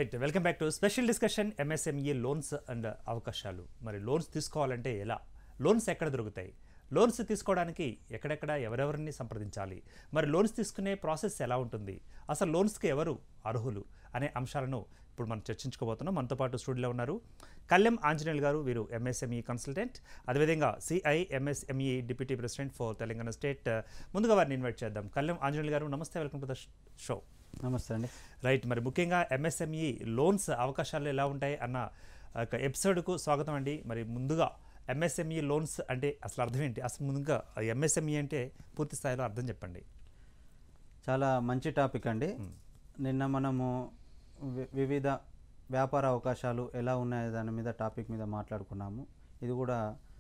Right welcome back to special discussion MSME loans and అవకాశాలు మరి loans తీసుకోవాలంటే ఎలా లోన్స్ ఎక్కడ దొరుకుతాయి లోన్స్ తీసుకోవడానికి ఎక్కడెక్కడ ఎవరెవరిని సంప్రదించాలి మరి లోన్స్ తీసుకునే ప్రాసెస్ ఎలా ఉంటుంది అసలు లోన్స్కి ఎవరు అర్హులు అనే అంశాలను ఇప్పుడు మనం చర్చించుకోబోతున్నాం మనతో పాటు స్టూడియోలో ఉన్నారు కళ్యాణ్ ఆంజనేయులు గారు వీరు ఎంఎస్ఎంఈ కన్సల్టెంట్ అదేవిధంగా CI MSME deputy president for Telangana state ముందుగా వారిని ఇన్వైట్ చేద్దాం కళ్యాణ్ ఆంజనేయులు గారు నమస్తే వెల్కమ్ టు ద షో నమస్తే అండి రైట్ మరి ముఖ్యంగా ఎంఎస్ఎంఈ లోన్స్ అవకాశాలు ఎలా ఉంటాయి అన్న ఒక ఎపిసోడ్కు స్వాగతం అండి మరి ముందుగా ఎంఎస్ఎంఈ లోన్స్ అంటే అసలు అర్థం ఏంటి అసలు ముందుగా ఎంఎస్ఎంఈ అంటే పూర్తి స్థాయిలో అర్థం చెప్పండి చాలా మంచి టాపిక్ అండి నిన్న మనము వి- వివిధ వ్యాపార అవకాశాలు ఎలా ఉన్నాయి దాని మీద టాపిక్ మీద మాట్లాడుకున్నాము ఇది కూడా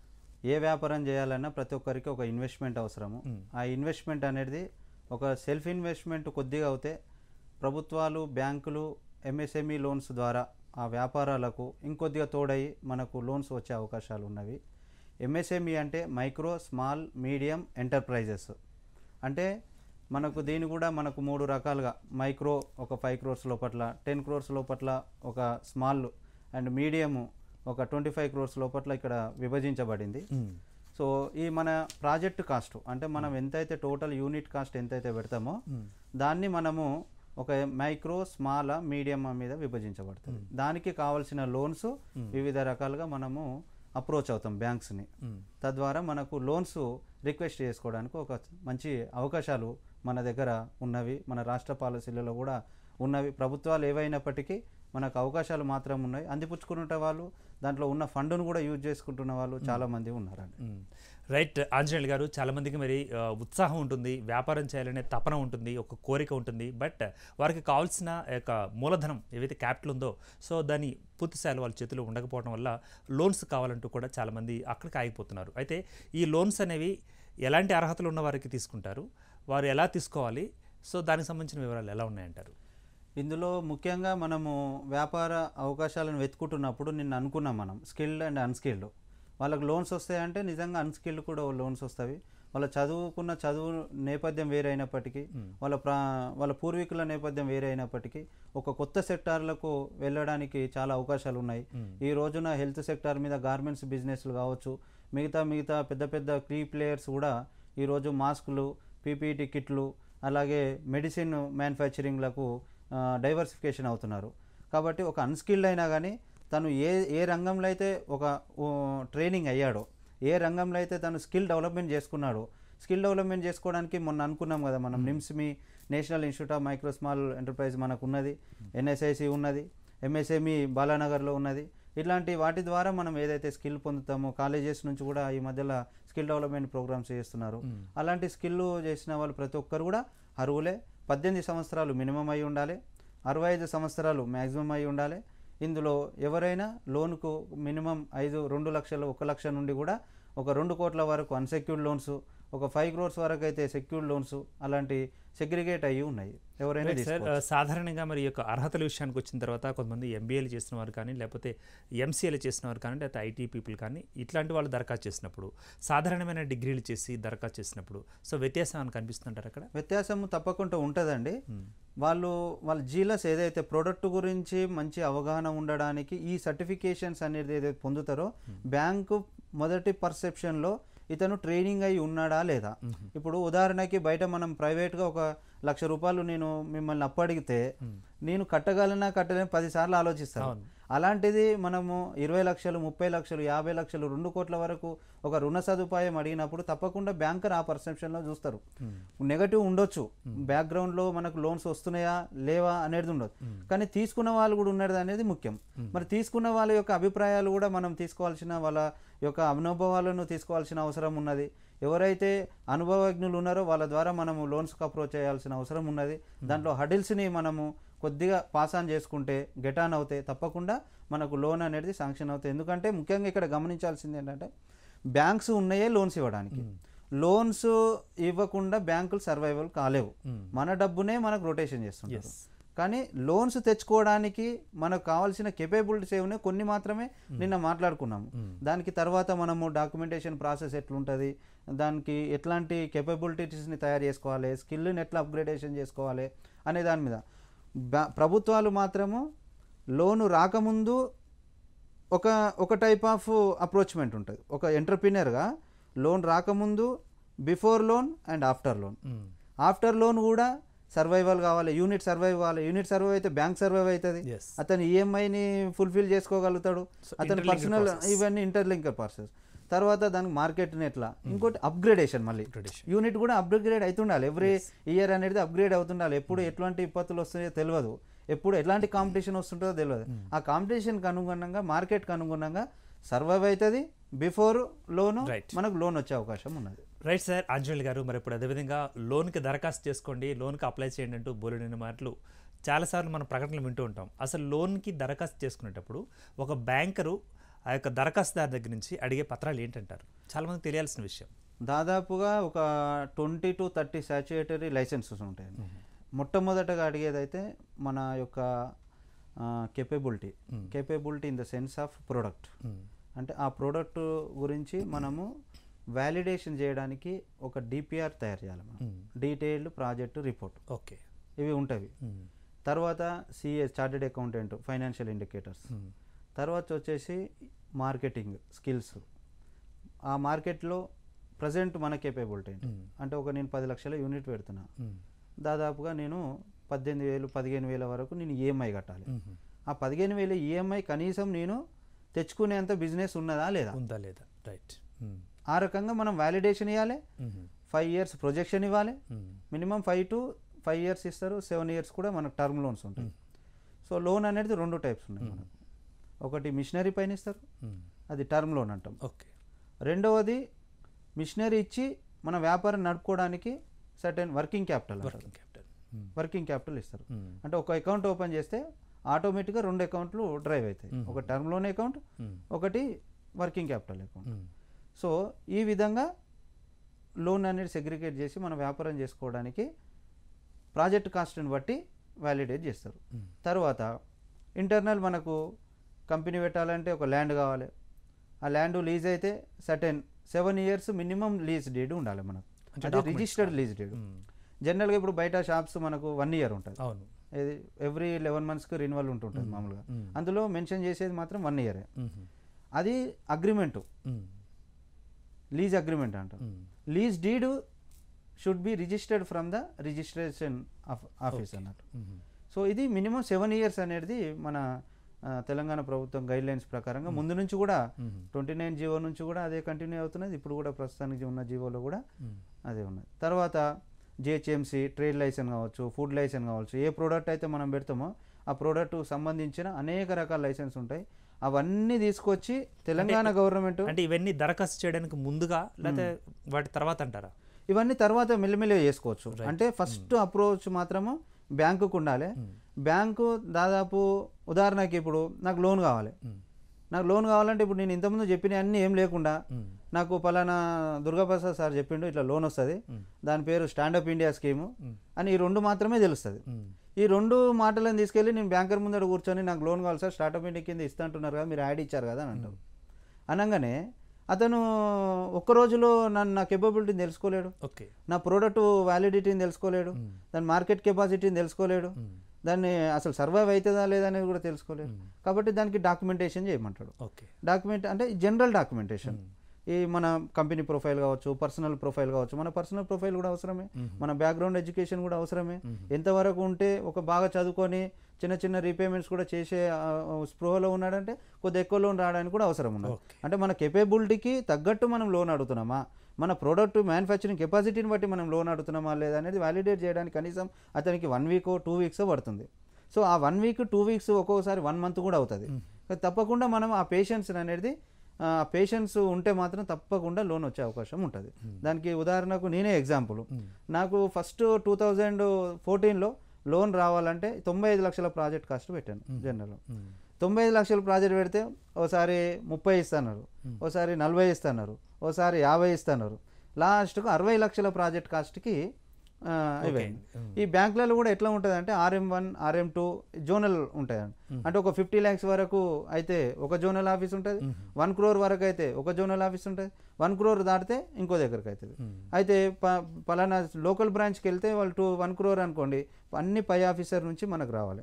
ఏ వ్యాపారం చేయాలన్నా ప్రతి ఒక్కరికి ఒక ఇన్వెస్ట్మెంట్ అవసరము ఆ ఇన్వెస్ట్మెంట్ అనేది ఒక సెల్ఫ్ ఇన్వెస్ట్మెంట్ కొద్దిగా అవుతే ప్రభుత్వాలు బ్యాంకులు ఎంఎస్ఎంఈ లోన్స్ ద్వారా ఆ వ్యాపారాలకు ఇంకొద్దిగా తోడయి మనకు లోన్స్ వచ్చే అవకాశాలు ఉన్నవి ఎంఎస్ఎంఈ అంటే మైక్రో స్మాల్ మీడియం ఎంటర్ప్రైజెస్ అంటే మనకు దీని కూడా మనకు మూడు రకాలుగా మైక్రో ఒక ఫైవ్ క్రోర్స్ లోపట్ల టెన్ క్రోర్స్ లోపట్ల ఒక స్మాల్ అండ్ మీడియము ఒక ట్వంటీ ఫైవ్ క్రోర్స్ లోపట్ల ఇక్కడ విభజించబడింది సో ఈ మన ప్రాజెక్ట్ కాస్ట్ అంటే మనం ఎంతైతే టోటల్ యూనిట్ కాస్ట్ ఎంతైతే పెడతామో దాన్ని మనము ఒక మైక్రో స్మాల్ మీడియం మీద విభజించబడుతుంది దానికి కావాల్సిన లోన్స్ వివిధ రకాలుగా మనము అప్రోచ్ అవుతాం బ్యాంక్స్ని తద్వారా మనకు లోన్స్ రిక్వెస్ట్ చేసుకోవడానికి ఒక మంచి అవకాశాలు మన దగ్గర ఉన్నవి మన రాష్ట్ర పాలసీలలో కూడా ఉన్నవి ప్రభుత్వాలు ఏవైనప్పటికీ మనకు అవకాశాలు మాత్రం ఉన్నాయి అందిపుచ్చుకుంటున్న వాళ్ళు దాంట్లో ఉన్న ఫండ్ను కూడా యూజ్ చేసుకుంటున్న వాళ్ళు చాలా మంది ఉన్నారండి మ్మ్. రైట్ ఆంజనేయులు గారు చాలా మందికి మరి ఆ, ఉత్సాహం ఉంటుంది వ్యాపారం చేయాలనే తపన ఉంటుంది ఒక కోరిక ఉంటుంది బట్ వారికి కావాల్సిన యొక్క మూలధనం ఏవైతే క్యాపిటల్ ఉందో సో దాన్ని పూర్తి స్థాయిలో వాళ్ళ చేతిలో ఉండకపోవడం వల్ల లోన్స్ కావాలంటూ కూడా చాలామంది అక్కడికి ఆగిపోతున్నారు అయితే ఈ లోన్స్ అనేవి ఎలాంటి అర్హతలు ఉన్న వారికి తీసుకుంటారు వారు ఎలా తీసుకోవాలి సో దానికి సంబంధించిన వివరాలు ఎలా ఉన్నాయంటారు ఇందులో ముఖ్యంగా మనము వ్యాపార అవకాశాలను వెతుకుంటున్నప్పుడు నిన్న అనుకున్నాం మనం స్కిల్డ్ అండ్ అన్స్కిల్డ్ వాళ్ళకి లోన్స్ వస్తాయంటే నిజంగా అన్స్కిల్డ్ కూడా లోన్స్ వస్తాయి వాళ్ళ చదువుకున్న చదువు నేపథ్యం వేరైనప్పటికీ వాళ్ళ ప్రా వాళ్ళ పూర్వీకుల నేపథ్యం వేరైనప్పటికీ ఒక కొత్త సెక్టార్లకు వెళ్ళడానికి చాలా అవకాశాలు ఉన్నాయి ఈ రోజున హెల్త్ సెక్టార్ మీద గార్మెంట్స్ బిజినెస్లు కావచ్చు మిగతా మిగతా పెద్ద పెద్ద కీ ప్లేయర్స్ కూడా ఈరోజు మాస్కులు పీపీటీ కిట్లు అలాగే మెడిసిన్ మ్యానుఫ్యాక్చరింగ్లకు డైవర్సిఫికేషన్ అవుతున్నారు కాబట్టి ఒక అన్స్కిల్డ్ అయినా కానీ తను ఏ ఏ రంగంలో అయితే ఒక ఓ, ట్రైనింగ్ అయ్యాడో ఏ రంగంలో అయితే తను స్కిల్ డెవలప్మెంట్ చేసుకున్నాడో స్కిల్ డెవలప్మెంట్ చేసుకోవడానికి మొన్న అనుకున్నాం కదా మనం NIMSME national institute of micro small enterprise మనకు ఉన్నది ఎన్ఎస్ఐసి ఉన్నది ఎంఎస్ఎంఈ బాలానగర్లో ఉన్నది ఇట్లాంటి వాటి ద్వారా మనం ఏదైతే స్కిల్ పొందుతామో కాలేజెస్ నుంచి కూడా ఈ మధ్యలో స్కిల్ డెవలప్మెంట్ ప్రోగ్రామ్స్ చేస్తున్నారు అలాంటి స్కిల్ చేసిన వాళ్ళు ప్రతి ఒక్కరు కూడా అర్హులే పద్దెనిమిది సంవత్సరాలు మినిమం అయి ఉండాలి అరవై ఐదు సంవత్సరాలు మ్యాక్సిమం అయి ఉండాలి ఇందులో ఎవరైనా లోన్కు మినిమం ఐదు రెండు లక్షలు ఒక లక్ష నుండి కూడా ఒక రెండు కోట్ల వరకు అన్సెక్యూర్డ్ లోన్స్ ఒక ఫైవ్ క్రోర్స్ వరకు అయితే సెక్యూర్డ్ లోన్స్ అలాంటి సెగ్రిగేట్ అయ్యి ఉన్నాయి ఎవరైనా రైట్ సార్ తీసుకోవచ్చు. ఆ, సాధారణంగా మరి ఈ యొక్క అర్హతల విషయానికి వచ్చిన తర్వాత కొంతమంది ఎంబీఏలు చేసిన వారు కానీ లేకపోతే ఎంసీఏలు చేసిన వారు కానీ లేకపోతే ఐటీ పీపుల్ కానీ ఇట్లాంటి వాళ్ళు దరఖాస్తు చేసినప్పుడు సాధారణమైన డిగ్రీలు చేసి దరఖాస్తు చేసినప్పుడు సో వ్యత్యాసం అని కనిపిస్తుంటారు అక్కడ వ్యత్యాసం తప్పకుండా ఉంటుందండి వాళ్ళు వాళ్ళ జీలస్ ఏదైతే ప్రోడక్ట్ గురించి మంచి అవగాహన ఉండడానికి ఈ సర్టిఫికేషన్స్ అనేది ఏదైతే పొందుతారో బ్యాంకు మొదటి పర్సెప్షన్లో ఇతను ట్రైనింగ్ అయి ఉన్నాడా లేదా ఇప్పుడు ఉదాహరణకి బయట మనం ప్రైవేట్గా ఒక లక్ష రూపాయలు నేను మిమ్మల్ని అప్పడిగితే నేను కట్టగలనా కట్టలేని పదిసార్లు ఆలోచిస్తాను అవును. అలాంటిది మనము ఇరవై లక్షలు ముప్పై లక్షలు యాభై లక్షలు రెండు కోట్ల వరకు ఒక రుణ సదుపాయం అడిగినప్పుడు తప్పకుండా బ్యాంకర్ ఆ పర్సెప్షన్లో చూస్తారు నెగటివ్ ఉండొచ్చు బ్యాక్గ్రౌండ్లో మనకు లోన్స్ వస్తున్నాయా లేవా అనేది ఉండదు కానీ తీసుకున్న వాళ్ళు కూడా ఉన్నది అనేది ముఖ్యం మరి తీసుకున్న వాళ్ళ యొక్క అభిప్రాయాలు కూడా మనం తీసుకోవాల్సిన వాళ్ళ యొక్క అనుభవాలను తీసుకోవాల్సిన అవసరం ఉన్నది ఎవరైతే అనుభవజ్ఞులు ఉన్నారో వాళ్ళ ద్వారా మనము లోన్స్కి అప్రోచ్ చేయాల్సిన అవసరం ఉన్నది దాంట్లో హడిల్స్ని మనము కొద్దిగా పాస్ ఆన్ చేసుకుంటే గెట్ ఆన్ అవుతాయి తప్పకుండా మనకు లోన్ అనేది శాంక్షన్ అవుతాయి ఎందుకంటే ముఖ్యంగా ఇక్కడ గమనించాల్సింది ఏంటంటే బ్యాంక్స్ ఉన్నాయే లోన్స్ ఇవ్వడానికి లోన్స్ ఇవ్వకుండా బ్యాంకులు సర్వైవల్ కాలేవు మన డబ్బునే మనకు రొటేషన్ చేస్తుంటారు Yes. కానీ లోన్స్ తెచ్చుకోవడానికి మనకు కావాల్సిన కెపబిలిటీస్ ఏమైనా కొన్ని మాత్రమే నిన్న మాట్లాడుకున్నాము దానికి తర్వాత మనము డాక్యుమెంటేషన్ ప్రాసెస్ ఎట్లుంటుంది దానికి ఎట్లాంటి కెపబిలిటీస్ని తయారు చేసుకోవాలి స్కిల్ని ఎట్లా అప్గ్రేడేషన్ చేసుకోవాలి అనే దాని మీద బ్యా- ప్రభుత్వాలు మాత్రము లోను రాకముందు ఒక ఒక టైప్ ఆఫ్ అప్రోచ్మెంట్ ఉంటుంది ఒక ఎంటర్ప్రినర్గా లోన్ రాకముందు before loan and after loan hmm. After loan కూడా సర్వైవల్ కావాలి యూనిట్ సర్వైవ్ కావాలి యూనిట్ సర్వైవ్ అయితే బ్యాంక్ సర్వైవ్ అవుతుంది Yes. అతను ఈఎంఐని ఫుల్ఫిల్ చేసుకోగలుగుతాడు So, అతని interlinked పర్సనల్ process. ఇవన్నీ ఇంటర్లింకర్ ప్రాసెస్ తర్వాత దానికి మార్కెట్ని ఎట్లా ఇంకోటి అప్గ్రేడేషన్ మళ్ళీ Upgradation. యూనిట్ కూడా అప్గ్రేడ్ అవుతుండాలి ఎవ్రీ ఇయర్ అనేది అప్గ్రేడ్ అవుతుండాలి ఎప్పుడు ఎట్లాంటి విపత్తులు వస్తాయో తెలియదు ఎప్పుడు ఎట్లాంటి కాంపిటీషన్ వస్తుంటుందో తెలియదు ఆ కాంపిటీషన్కి అనుగుణంగా మార్కెట్కి అనుగుణంగా సర్వైవ్ అవుతుంది బిఫోర్ లోను Right. మనకు లోన్ వచ్చే అవకాశం ఉన్నది రైట్ సార్ ఆంజనేయులు గారు మరి ఇప్పుడు అదేవిధంగా లోన్కి దరఖాస్తు చేసుకోండి లోన్కి అప్లై చేయండి అంటూ బోలెడిన మాటలు చాలాసార్లు మనం ప్రకటనలు వింటూ ఉంటాం అసలు లోన్కి దరఖాస్తు చేసుకునేటప్పుడు ఒక బ్యాంకరు ఆ యొక్క దరఖాస్తుదారు దగ్గర నుంచి అడిగే పత్రాలు ఏంటంటారు చాలామందికి తెలియాల్సిన విషయం దాదాపుగా ఒక twenty to thirty statutory licences ఉంటాయి మొట్టమొదటగా అడిగేదైతే మన యొక్క capability capability in the sense of product hmm. అంటే ఆ ప్రోడక్ట్ గురించి మనము వ్యాలిడేషన్ చేయడానికి ఒక డిపిఆర్ తయారు చేయాలి మనం hmm. Detailed project report okay ఇవి ఉంటాయి మ్మ్. తర్వాత CA chartered accountant financial indicators hmm. తర్వాత వచ్చేసి మార్కెటింగ్ స్కిల్స్ ఆ మార్కెట్లో ప్రజెంట్ మన కేపబిలిటీ ఏంటి మ్మ్. అంటే ఒక నేను పది లక్షల యూనిట్ పెడుతున్నా మ్మ్. దాదాపుగా నేను పద్దెనిమిది వేలు పదిహేను వేల వరకు నేను ఈఎంఐ కట్టాలి మ్మ్. ఆ పదిహేను వేల ఈఎంఐ కనీసం నేను తెచ్చుకునేంత బిజినెస్ ఉన్నదా లేదా ఉందా లేదా రైట్ మ్మ్. ఆ రకంగా మనం వ్యాలిడేషన్ ఇవ్వాలి మ్మ్. ఫైవ్ ఇయర్స్ ప్రొజెక్షన్ ఇవ్వాలి hmm. Minimum five to five years ఇస్తారు సెవెన్ ఇయర్స్ కూడా మనకు టర్మ్ లోన్స్ ఉంటాయి సో లోన్ అనేది రెండు టైప్స్ ఉన్నాయి మనకు ఒకటి మిషనరీ పైన ఇస్తారు మ్మ్. అది టర్మ్ లోన్ అంటాం ఓకే రెండవది మిషనరీ ఇచ్చి మన వ్యాపారం నడుపుకోవడానికి certain working capital working capital hmm. Working capital ఇస్తారు మ్మ్. అంటే ఒక అకౌంట్ ఓపెన్ చేస్తే ఆటోమేటిక్గా రెండు అకౌంట్లు డ్రైవ్ అవుతాయి మ్మ్. ఒక టర్మ్ లోన్ అకౌంట్ మ్మ్. ఒకటి working capital account hmm. So ఈ విధంగా లోన్ అనేది సెగ్రిగేట్ చేసి మనం వ్యాపారం చేసుకోవడానికి ప్రాజెక్ట్ కాస్ట్ని బట్టి వ్యాలిడేట్ చేస్తారు మ్మ్. తర్వాత ఇంటర్నల్ మనకు కంపెనీ పెట్టాలంటే ఒక ల్యాండ్ కావాలి ఆ ల్యాండ్ లీజ్ అయితే certain seven years minimum lease date ఉండాలి మనకు అంటే అది documents registered lease date hmm. జనరల్గా ఇప్పుడు బయట షాప్స్ మనకు వన్ ఇయర్ ఉంటుంది అవును ఇది ఎవ్రీ లెవెన్ మంత్స్కి రిన్యువల్ ఉంటుంటుంది మామూలుగా మ్మ్. అందులో మెన్షన్ చేసేది మాత్రం వన్ ఇయరే మ్మ్. అది అగ్రిమెంటు మ్మ్. లీజ్ అగ్రిమెంట్ అంటారు hmm. Lease deed should be registered from the registration office అన్నట్టు మ్మ్. సో ఇది మినిమం సెవెన్ ఇయర్స్ అనేది మన ఆ, తెలంగాణ ప్రభుత్వం గైడ్ లైన్స్ ప్రకారంగా ముందు నుంచి కూడా మ్మ్. ట్వంటీ నైన్ జీవో నుంచి కూడా అదే కంటిన్యూ అవుతున్నది ఇప్పుడు కూడా ప్రస్తుతానికి ఉన్న జీవోలో కూడా మ్మ్. అదే ఉన్నది తర్వాత జిహెచ్ఎంసీ ట్రేడ్ లైసెన్స్ కావచ్చు ఫుడ్ లైసెన్స్ కావచ్చు ఏ ప్రోడక్ట్ అయితే మనం పెడతామో ఆ ప్రోడక్ట్ సంబంధించిన అనేక రకాల లైసెన్స్ ఉంటాయి అవన్నీ తీసుకొచ్చి తెలంగాణ గవర్నమెంట్ అంటే ఇవన్నీ దరఖాస్తు చేయడానికి ముందుగా లేకపోతే వాటి తర్వాత అంటారా ఇవన్నీ తర్వాత మెల్లిమెల్లిగా చేసుకోవచ్చు అంటే ఫస్ట్ అప్రోచ్ మాత్రము బ్యాంకుకు ఉండాలి బ్యాంకు దాదాపు ఉదాహరణకి ఇప్పుడు నాకు లోన్ కావాలి మ్మ్. నాకు లోన్ కావాలంటే ఇప్పుడు నేను ఇంతకుముందు చెప్పిన అన్నీ ఏం లేకుండా మ్మ్. నాకు పలానా దుర్గాప్రసాద్ సార్ చెప్పిండు ఇట్లా లోన్ వస్తుంది మ్మ్. దాని పేరు స్టాండప్ ఇండియా స్కీము మ్మ్. అని ఈ రెండు మాత్రమే తెలుస్తుంది మ్మ్. ఈ రెండు మాటలను తీసుకెళ్ళి నేను బ్యాంకర్ ముందర కూర్చొని నాకు లోన్ కావాలి సార్ స్టార్టప్ ఇండియా కింద ఇస్తా అంటున్నారు కదా మీరు యాడ్ ఇచ్చారు కదా అని అంటారు అనగానే అతను ఒక్క రోజులో నన్ను నా కెపబిలిటీని తెలుసుకోలేడు ఓకే నా ప్రోడక్ట్ వ్యాలిడిటీని తెలుసుకోలేడు మ్మ్. దాని మార్కెట్ కెపాసిటీని తెలుసుకోలేడు మ్మ్. దాన్ని అసలు సర్వైవ్ అవుతుందా లేదా అనేది కూడా తెలుసుకోలేడు మ్మ్. కాబట్టి దానికి డాక్యుమెంటేషన్ చేయమంటాడు ఓకే డాక్యుమెంట్ అంటే జనరల్ డాక్యుమెంటేషన్ ఈ మన కంపెనీ ప్రొఫైల్ కావచ్చు పర్సనల్ ప్రొఫైల్ కావచ్చు మన పర్సనల్ ప్రొఫైల్ కూడా అవసరమే మన బ్యాక్గ్రౌండ్ ఎడ్యుకేషన్ కూడా అవసరమే ఎంతవరకు ఉంటే ఒక బాగా చదువుకొని చిన్న చిన్న రీపేమెంట్స్ కూడా చేసే ఆ, ఆ, స్పృహలో ఉన్నాడంటే కొద్ది ఎక్కువ లోన్ రావడానికి కూడా అవసరం ఉన్నది ఓకే. అంటే మన కెపబిలిటీకి తగ్గట్టు మనం లోన్ అడుగుతున్నామా మన ప్రోడక్ట్ మ్యానుఫ్యాక్చరింగ్ కెపాసిటీని బట్టి మనం లోన్ అడుగుతున్నామా లేదా అనేది వ్యాలిడేట్ చేయడానికి కనీసం అతనికి వన్ వీక్ టూ వీక్స్ పడుతుంది సో ఆ వన్ వీక్ టూ వీక్స్ ఒక్కొక్కసారి వన్ మంత్ కూడా అవుతుంది కానీ తప్పకుండా మనం ఆ పేషెన్స్ అనేది ఆ పేషెన్స్ ఉంటే మాత్రం తప్పకుండా లోన్ వచ్చే అవకాశం ఉంటుంది దానికి ఉదాహరణకు నేనే ఎగ్జాంపుల్ నాకు ఫస్ట్ టూ థౌజండ్ ఫోర్టీన్లో లోన్ రావాలంటే తొంభై ఐదు లక్షల ప్రాజెక్ట్ కాస్ట్ పెట్టాను జనరల్ మ్మ్. తొంభై ఐదు లక్షల ప్రాజెక్ట్ పెడితే ఓసారి ముప్పై ఇస్తున్నారు ఓసారి నలభై ఇస్తున్నారు ఓసారి యాభై ఇస్తున్నారు లాస్ట్కు అరవై లక్షల ప్రాజెక్ట్ కాస్ట్కి ఆ, అయిపోయింది ఈ బ్యాంకులలో కూడా ఎట్లా ఉంటుంది అంటే RM one RM two zonal ఉంటాయి అంటే ఒక ఫిఫ్టీ ల్యాక్స్ వరకు అయితే ఒక జోనల్ ఆఫీస్ ఉంటుంది వన్ క్రోర్ వరకు అయితే ఒక జోనల్ ఆఫీస్ ఉంటుంది వన్ క్రోర్ దాటితే ఇంకో దగ్గరికి అవుతుంది అయితే ప- పలానా లోకల్ బ్రాంచ్కి వెళ్తే వాళ్ళు టూ వన్ క్రోర్ అనుకోండి అన్ని పై ఆఫీసర్ నుంచి మనకు రావాలి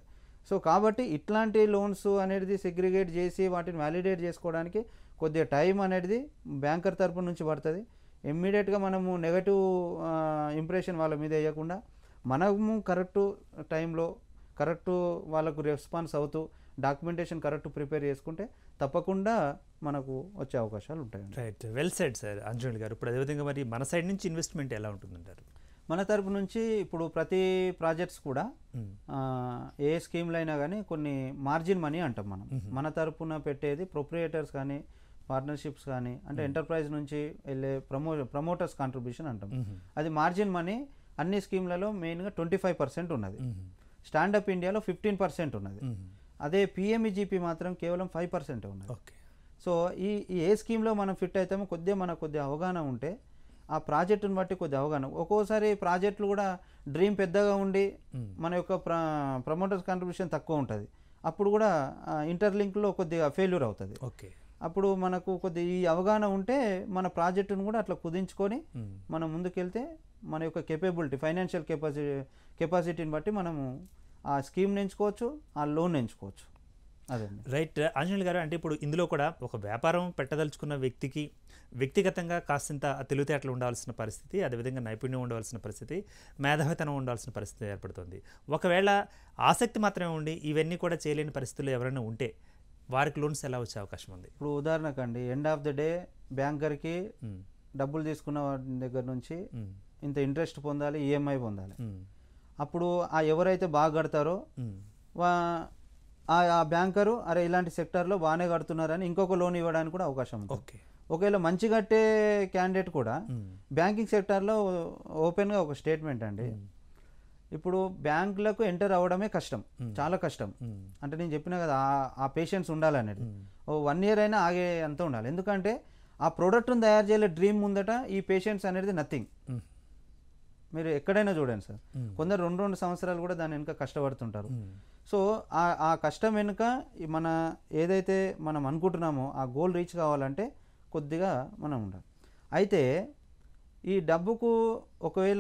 సో కాబట్టి ఇట్లాంటి లోన్స్ అనేది సెగ్రిగేట్ చేసి వాటిని వ్యాలిడేట్ చేసుకోవడానికి కొద్దిగా టైం అనేది బ్యాంకర్ తరపు నుంచి పడుతుంది ఇమ్మీడియట్గా మనము నెగటివ్ ఇంప్రెషన్ వాళ్ళ మీద వేయకుండా మనము కరెక్ట్ టైంలో కరెక్ట్ వాళ్ళకు రెస్పాన్స్ అవుతూ డాక్యుమెంటేషన్ కరెక్ట్ ప్రిపేర్ చేసుకుంటే తప్పకుండా మనకు వచ్చే అవకాశాలు ఉంటాయండి right well said sir Anjaneyulu garu ఇప్పుడు అదేవిధంగా మరి మన సైడ్ నుంచి ఇన్వెస్ట్మెంట్ ఎలా ఉంటుందంటారు మన తరపు నుంచి ఇప్పుడు ప్రతి ప్రాజెక్ట్స్ కూడా మ్మ్. ఆ, ఏ స్కీమ్లు అయినా కానీ కొన్ని మార్జిన్ మనీ అంటాం మనం మన తరపున పెట్టేది ప్రొప్రియేటర్స్ కానీ పార్ట్నర్షిప్స్ కానీ అంటే ఎంటర్ప్రైజ్ నుంచి వెళ్ళే ప్రమో ప్రమోటర్స్ కాంట్రిబ్యూషన్ అంటాం మ్మ్. అది మార్జిన్ మనీ అన్ని స్కీమ్లలో మెయిన్గా ట్వంటీ ఫైవ్ పర్సెంట్ ఉన్నది మ్మ్. స్టాండప్ ఇండియాలో ఫిఫ్టీన్ పర్సెంట్ ఉన్నది మ్మ్. అదే పిఎంఈజీపీ మాత్రం కేవలం ఫైవ్ పర్సెంట్ ఉన్నది ఓకే సో ఈ ఈ ఏ స్కీమ్లో మనం ఫిట్ అవుతామో కొద్దిగా మనకు కొద్దిగా అవగాహన ఉంటే ఆ ప్రాజెక్టుని బట్టి కొద్దిగా అవగాహన ఒక్కోసారి ప్రాజెక్టులు కూడా డ్రీమ్ పెద్దగా ఉండి మ్మ్. మన యొక్క ప్ర ప్రమోటర్స్ కాంట్రిబ్యూషన్ తక్కువ ఉంటుంది అప్పుడు కూడా ఇంటర్లింక్లో కొద్దిగా ఫెయిల్యూర్ అవుతుంది ఓకే అప్పుడు మనకు కొద్ది ఈ అవగాహన ఉంటే మన ప్రాజెక్టును కూడా అట్లా కుదించుకొని మ్మ్. మనం ముందుకెళ్తే మన యొక్క కెపబిలిటీ ఫైనాన్షియల్ కెపాసిటీ కెపాసిటీని బట్టి మనము ఆ స్కీమ్ని ఎంచుకోవచ్చు ఆ లోన్ ఎంచుకోవచ్చు అదండి రైట్ ఆంజనేయులు గారు అంటే ఇప్పుడు ఇందులో కూడా ఒక వ్యాపారం పెట్టదలుచుకున్న వ్యక్తికి వ్యక్తిగతంగా కాసింత తెలివితేటలు ఉండాల్సిన పరిస్థితి అదేవిధంగా నైపుణ్యం ఉండవలసిన పరిస్థితి మేధావితనం ఉండాల్సిన పరిస్థితి ఏర్పడుతుంది ఒకవేళ ఆసక్తి మాత్రమే ఉండి ఇవన్నీ కూడా చేయలేని పరిస్థితుల్లో ఎవరైనా ఉంటే వారికి లోన్స్ ఎలా వచ్చే అవకాశం ఉంది ఇప్పుడు ఉదాహరణకండి ఎండ్ ఆఫ్ ద డే బ్యాంకర్కి మ్మ్. డబ్బులు తీసుకున్న వాడి దగ్గర నుంచి మ్మ్. ఇంత ఇంట్రెస్ట్ పొందాలి ఈఎంఐ పొందాలి మ్మ్. అప్పుడు ఆ ఎవరైతే బాగా కడతారో మ్మ్. వా ఆ ఆ బ్యాంకరు అరే ఇలాంటి సెక్టార్లో బాగానే కడుతున్నారని ఇంకొక లోన్ ఇవ్వడానికి కూడా అవకాశం ఉంది ఓకే ఒకవేళ మంచి కట్టే క్యాండిడేట్ కూడా మ్మ్. బ్యాంకింగ్ సెక్టార్లో ఓపెన్గా ఒక స్టేట్మెంట్ అండి ఇప్పుడు బ్యాంకులకు ఎంటర్ అవ్వడమే కష్టం చాలా కష్టం మ్మ్. అంటే నేను చెప్పిన కదా ఆ- ఆ పేషెన్స్ ఉండాలనేది మ్మ్. ఓ వన్ ఇయర్ అయినా ఆగే అంత ఉండాలి ఎందుకంటే ఆ ప్రోడక్ట్ను తయారు చేయలే డ్రీమ్ ముందట ఈ పేషెన్స్ అనేది నథింగ్ మ్మ్. మీరు ఎక్కడైనా చూడండి సార్ మ్మ్. కొందరు రెండు రెండు సంవత్సరాలు కూడా దాని వెనుక కష్టపడుతుంటారు మ్మ్. సో ఆ ఆ కష్టం వెనుక ఈ మన ఏదైతే మనం అనుకుంటున్నామో ఆ గోల్ రీచ్ కావాలంటే కొద్దిగా మనం ఉండాలి అయితే ఈ డబ్బుకు ఒకవేళ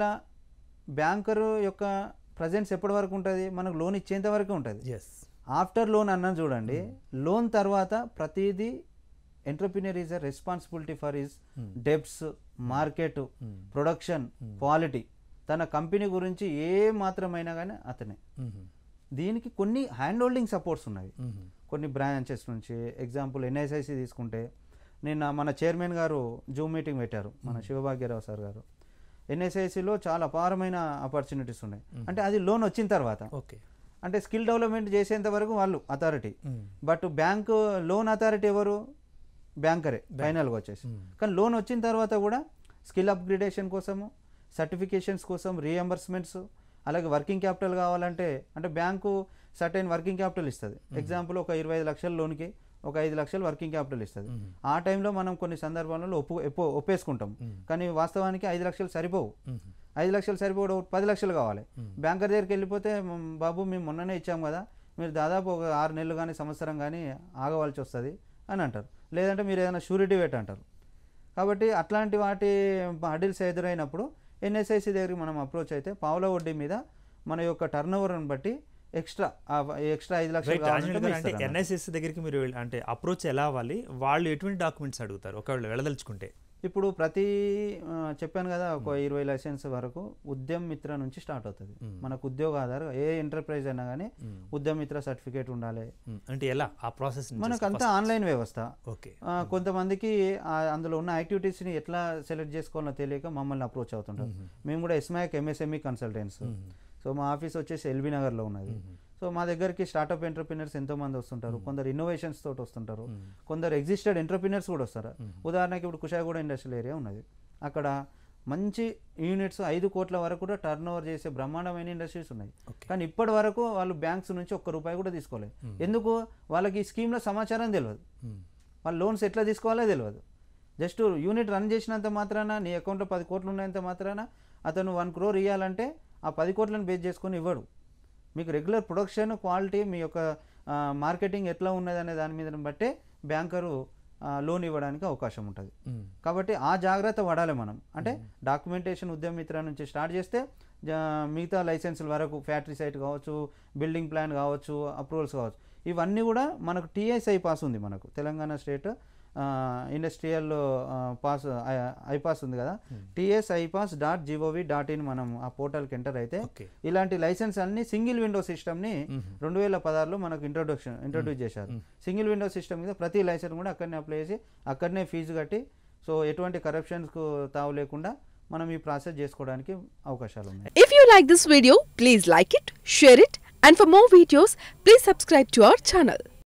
బ్యాంకరు యొక్క ప్రజెన్స్ ఎప్పటి వరకు ఉంటుంది మనకు లోన్ ఇచ్చేంత వరకు ఉంటుంది ఎస్ ఆఫ్టర్ లోన్ అన్నది చూడండి లోన్ తర్వాత ప్రతిదీ entrepreneur is a responsibility for is debts market production quality తన కంపెనీ గురించి ఏ మాత్రమైనా కానీ అతనే మ్మ్. దీనికి కొన్ని హ్యాండ్ హోల్డింగ్ సపోర్ట్స్ ఉన్నాయి మ్మ్. కొన్ని బ్రాంచెస్ నుంచి ఎగ్జాంపుల్ ఎన్ఎస్ఐసి తీసుకుంటే నిన్న మన చైర్మన్ గారు జూమ్ మీటింగ్ పెట్టారు మన శివభాగ్యరావు సార్ గారు ఎన్ఎస్ఐసిలో చాలా అపారమైన ఆపర్చునిటీస్ ఉన్నాయి అంటే అది లోన్ వచ్చిన తర్వాత ఓకే అంటే స్కిల్ డెవలప్మెంట్ చేసేంత వరకు వాళ్ళు authority hmm. But bank loan authority ఎవరు బ్యాంకరే ఫైనల్గా వచ్చేసి మ్మ్. కానీ లోన్ వచ్చిన తర్వాత కూడా స్కిల్ అప్గ్రేడేషన్ కోసము సర్టిఫికేషన్స్ కోసం రీఎంబర్స్మెంట్స్ అలాగే వర్కింగ్ క్యాపిటల్ కావాలంటే అంటే బ్యాంకు సర్టైన్ వర్కింగ్ క్యాపిటల్ ఇస్తుంది ఎగ్జాంపుల్ ఒక ఇరవై ఐదు లక్షల లోన్కి ఒక ఐదు లక్షలు వర్కింగ్ క్యాపిటల్ ఇస్తుంది మ్మ్. ఆ టైంలో మనం కొన్ని సందర్భాలలో ఒప్పు ఎప్పు- ఒప్పేసుకుంటాం మ్మ్. కానీ వాస్తవానికి ఐదు లక్షలు సరిపోవు మ్మ్. ఐదు లక్షలు సరిపోవడం పది లక్షలు కావాలి మ్మ్. బ్యాంకర్ దగ్గరికి వెళ్ళిపోతే "మ్, బాబు మేము మొన్ననే ఇచ్చాం కదా మీరు దాదాపు ఒక ఆరు నెలలు కానీ సంవత్సరం కానీ ఆగవలసి వస్తుంది అని అంటారు లేదంటే మీరు ఏదైనా షూరిటీ పెట్టి అంటారు కాబట్టి అట్లాంటి వాటి హడిల్స్ ఎదురైనప్పుడు ఎన్ఎస్ఐసి దగ్గరికి మనం అప్రోచ్ అయితే పావుల వడ్డీ మీద మన యొక్క టర్న్ ఓవర్ని బట్టి ఎక్స్ట్రా ఎక్స్ట్రా ఐదు లక్షలు రైట్ కావాలంటే ఆంజనేయులు గారు అంటే ఇస్తారు అన్నమాట. ఎన్ఐసిఎస్ దగ్గరికి మీరు వెళ్ళి- అంటే అప్రోచ్ ఎలా అవ్వాలి వాళ్ళు ఎటువంటి డాక్యుమెంట్స్ అడుగుతారు ఒకవేళ వెళ్ళదలుచుకుంటే ఇప్పుడు ప్రతి ఆ, చెప్పాను కదా ఒక ఇరవై లైసెన్స్ వరకు ఉద్యమ్ మిత్ర నుంచి స్టార్ట్ అవుతుంది మ్మ్. మనకు ఉద్యోగ ఆధార్ ఏ ఎంటర్ప్రైజ్ అయినా కానీ మ్మ్. ఉద్యమ్ మిత్ర సర్టిఫికేట్ ఉండాలి మ్మ్. అంటే ఎలా ఆ ప్రాసెస్ మనకు అంతా ఆన్లైన్ వ్యవస్థ ఓకే ఆ, కొంతమందికి ఆ, అందులో ఉన్న యాక్టివిటీస్ని ఎట్లా సెలెక్ట్ చేసుకోవాలో తెలియక మమ్మల్ని అప్రోచ్ అవుతుంటారు మేము కూడా ఎస్మాక్ ఎంఎస్ఎంఈ కన్సల్టెంట్స్ సో మా ఆఫీస్ వచ్చేసి ఎల్బీ నగర్లో ఉన్నది సో మా దగ్గరికి స్టార్టప్ ఎంటర్ప్రినర్స్ ఎంతో మంది వస్తుంటారు కొందరు ఇన్నోవేషన్స్ తోటి వస్తుంటారు కొందరు ఎగ్జిస్టెడ్ ఎంటర్ప్రినర్స్ కూడా వస్తారు ఉదాహరణకి ఇప్పుడు కుషాగూడ ఇండస్ట్రియల్ ఏరియా ఉన్నది అక్కడ మంచి యూనిట్స్ ఐదు కోట్ల వరకు కూడా టర్న్ ఓవర్ చేసే బ్రహ్మాండమైన ఇండస్ట్రీస్ ఉన్నాయి ఓకే కానీ ఇప్పటి వరకు వాళ్ళు బ్యాంక్స్ నుంచి ఒక్క రూపాయి కూడా తీసుకోలేదు ఎందుకు వాళ్ళకి ఈ స్కీమ్లో సమాచారం తెలియదు వాళ్ళు లోన్స్ ఎట్లా తీసుకోవాలో తెలియదు జస్ట్ యూనిట్ రన్ చేసినంత మాత్రాన నీ అకౌంట్లో పది కోట్లు ఉన్నంత మాత్రాన అతను వన్ క్రోర్ ఇవ్వాలంటే ఆ పది కోట్లను బేస్ చేసుకొని ఇవ్వడు మీకు రెగ్యులర్ ప్రొడక్షన్ క్వాలిటీ మీ యొక్క మార్కెటింగ్ ఎట్లా ఉన్నది అనే దాని మీద బట్టే బ్యాంకరు లోన్ ఇవ్వడానికి అవకాశం ఉంటుంది కాబట్టి ఆ జాగ్రత్త పడాలి మనం అంటే డాక్యుమెంటేషన్ ఉద్యమిత్ర నుంచి స్టార్ట్ చేస్తే జా- మిగతా లైసెన్సుల వరకు ఫ్యాక్టరీ సైట్ కావచ్చు బిల్డింగ్ ప్లాన్ కావచ్చు అప్రూవల్స్ కావచ్చు ఇవన్నీ కూడా మనకు టీఎస్ఐ పాస్ ఉంది మనకు Telangana state industrial pass iPASS ఉంది కదా TS iPASS dot gov dot in మనం ఆ పోర్టల్కి ఎంటర్ అయితే ఓకే ఇలాంటి లైసెన్స్ అన్ని సింగిల్ విండో సిస్టమ్ని రెండు వేల పదహారులో మనకు ఇంట్రొడక్షన్ ఇంట్రొడ్యూస్ చేశారు సింగిల్ విండో సిస్టమ్ మీద ప్రతి లైసెన్స్ కూడా అక్కడనే అప్లై చేసి అక్కడనే ఫీజు కట్టి సో ఎటువంటి కరప్షన్స్కు తావు లేకుండా మనం ఈ ప్రాసెస్ చేసుకోవడానికి అవకాశాలు ఉన్నాయి If you like this video, please like it, share it, and for more videos, please subscribe to our channel.